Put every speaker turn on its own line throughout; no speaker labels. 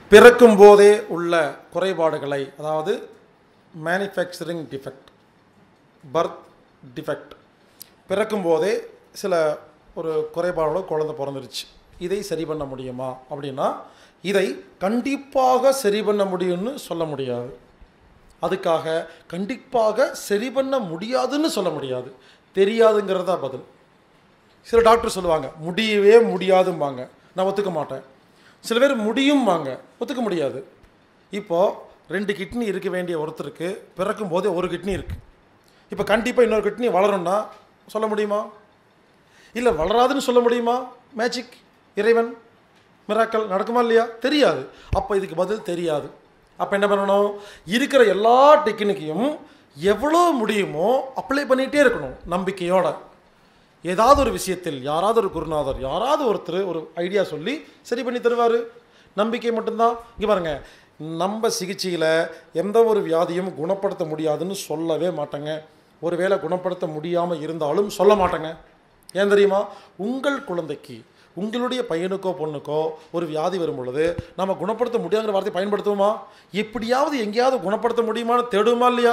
பிறக்கும் போதே உள்ள குறைபாடுகளை அதாவது மேனுஃபேக்சரிங் டிஃபெக்ட் பர்த் டிஃபெக்ட் பிறக்கும் போதே சில ஒரு குறைபாடோட குழந்தை பிறந்துருச்சு இதை சரி பண்ண முடியுமா அப்படின்னா இதை கண்டிப்பாக சரி பண்ண முடியும்னு சொல்ல முடியாது அதுக்காக கண்டிப்பாக சரி பண்ண முடியாதுன்னு சொல்ல முடியாது தெரியாதுங்கிறதா பதில் சில டாக்டர் சொல்லுவாங்க முடியவே முடியாதும்பாங்க நான் ஒத்துக்க மாட்டேன் சில பேர் முடியும்பாங்க ஒத்துக்க முடியாது இப்போது ரெண்டு கிட்னி இருக்க வேண்டிய ஒருத்தருக்கு பிறக்கும் போதே ஒரு கிட்னி இருக்குது இப்போ கண்டிப்பாக இன்னொரு கிட்னி வளரும்னா சொல்ல முடியுமா இல்லை வளராதுன்னு சொல்ல முடியுமா மேஜிக் இறைவன் மிராக்கல் நடக்குமா இல்லையா தெரியாது அப்போ இதுக்கு பதில் தெரியாது அப்போ என்ன பண்ணணும் இருக்கிற எல்லா டெக்னிக்கையும் எவ்வளோ முடியுமோ அப்ளை பண்ணிகிட்டே இருக்கணும் நம்பிக்கையோட ஏதாவது ஒரு விஷயத்தில் யாராவது ஒரு குருநாதர் யாராவது ஒருத்தர் ஒரு ஐடியா சொல்லி சரி பண்ணி தருவார் நம்பிக்கை மட்டும்தான் இங்கே பாருங்க நம்ம சிகிச்சையில் எந்த ஒரு வியாதியும் குணப்படுத்த முடியாதுன்னு சொல்லவே மாட்டேங்க ஒருவேளை குணப்படுத்த முடியாமல் இருந்தாலும் சொல்ல மாட்டேங்க ஏன் தெரியுமா உங்கள் குழந்தைக்கு உங்களுடைய பையனுக்கோ பொண்ணுக்கோ ஒரு வியாதி வரும் பொழுது நம்ம குணப்படுத்த முடியாதுங்கிற வார்த்தையை பயன்படுத்துவோமா எப்படியாவது எங்கேயாவது குணப்படுத்த முடியுமான்னு தேடுமா இல்லையா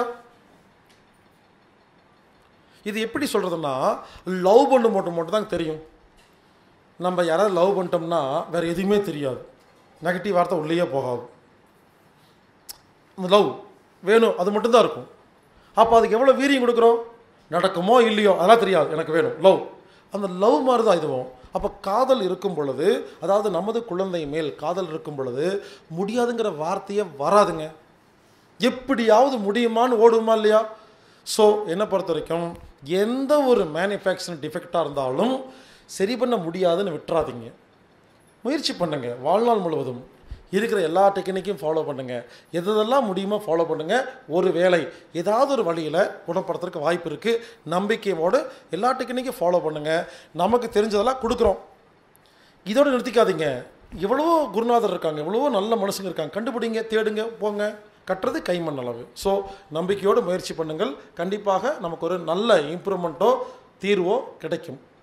இது எப்படி சொல்கிறதுன்னா லவ் பண்ண மட்டும் மட்டும் தான் தெரியும் நம்ம யாராவது லவ் பண்ணிட்டோம்னா வேறு எதுவுமே தெரியாது நெகட்டிவ் வார்த்தை உள்ளேயே போகாது அந்த லவ் வேணும் அது மட்டும்தான் இருக்கும் அப்போ அதுக்கு எவ்வளோ வீரியம் கொடுக்குறோம் நடக்குமோ இல்லையோ அதெல்லாம் தெரியாது எனக்கு வேணும் லவ் அந்த லவ் மாதிரி தான் இதுவும் அப்போ காதல் இருக்கும் பொழுது அதாவது நமது குழந்தை மேல் காதல் இருக்கும் பொழுது முடியாதுங்கிற வார்த்தையே வராதுங்க எப்படியாவது முடியுமான்னு ஓடுமா இல்லையா ஸோ என்னை பொறுத்த வரைக்கும் எந்த ஒரு மேனுஃபேக்சரிங் டிஃபெக்டாக இருந்தாலும் சரி பண்ண முடியாதுன்னு விட்டுறாதீங்க முயற்சி பண்ணுங்க வாழ்நாள் முழுவதும் இருக்கிற எல்லா டெக்னிக்கையும் ஃபாலோ பண்ணுங்க எது எதெல்லாம் முடியுமோ ஃபாலோ பண்ணுங்க ஒரு வேளை ஏதாவது ஒரு வழியில் குணப்படுத்துறதுக்கு வாய்ப்பு இருக்குது நம்பிக்கையோடு எல்லா டெக்னிக்கையும் ஃபாலோ பண்ணுங்க நமக்கு தெரிஞ்சதெல்லாம் கொடுக்குறோம் இதோடு நிறுத்திக்காதீங்க எவ்வளவோ குருநாதர் இருக்காங்க எவ்வளவோ நல்ல மனுஷங்க இருக்காங்க கண்டுபிடிங்க தேடுங்க போங்க கட்டுறது கைமண் அளவு ஸோ நம்பிக்கையோடு முயற்சி பண்ணுங்கள் கண்டிப்பாக நமக்கு ஒரு நல்ல இம்ப்ரூவ்மெண்ட்டோ தீர்வோ கிடைக்கும்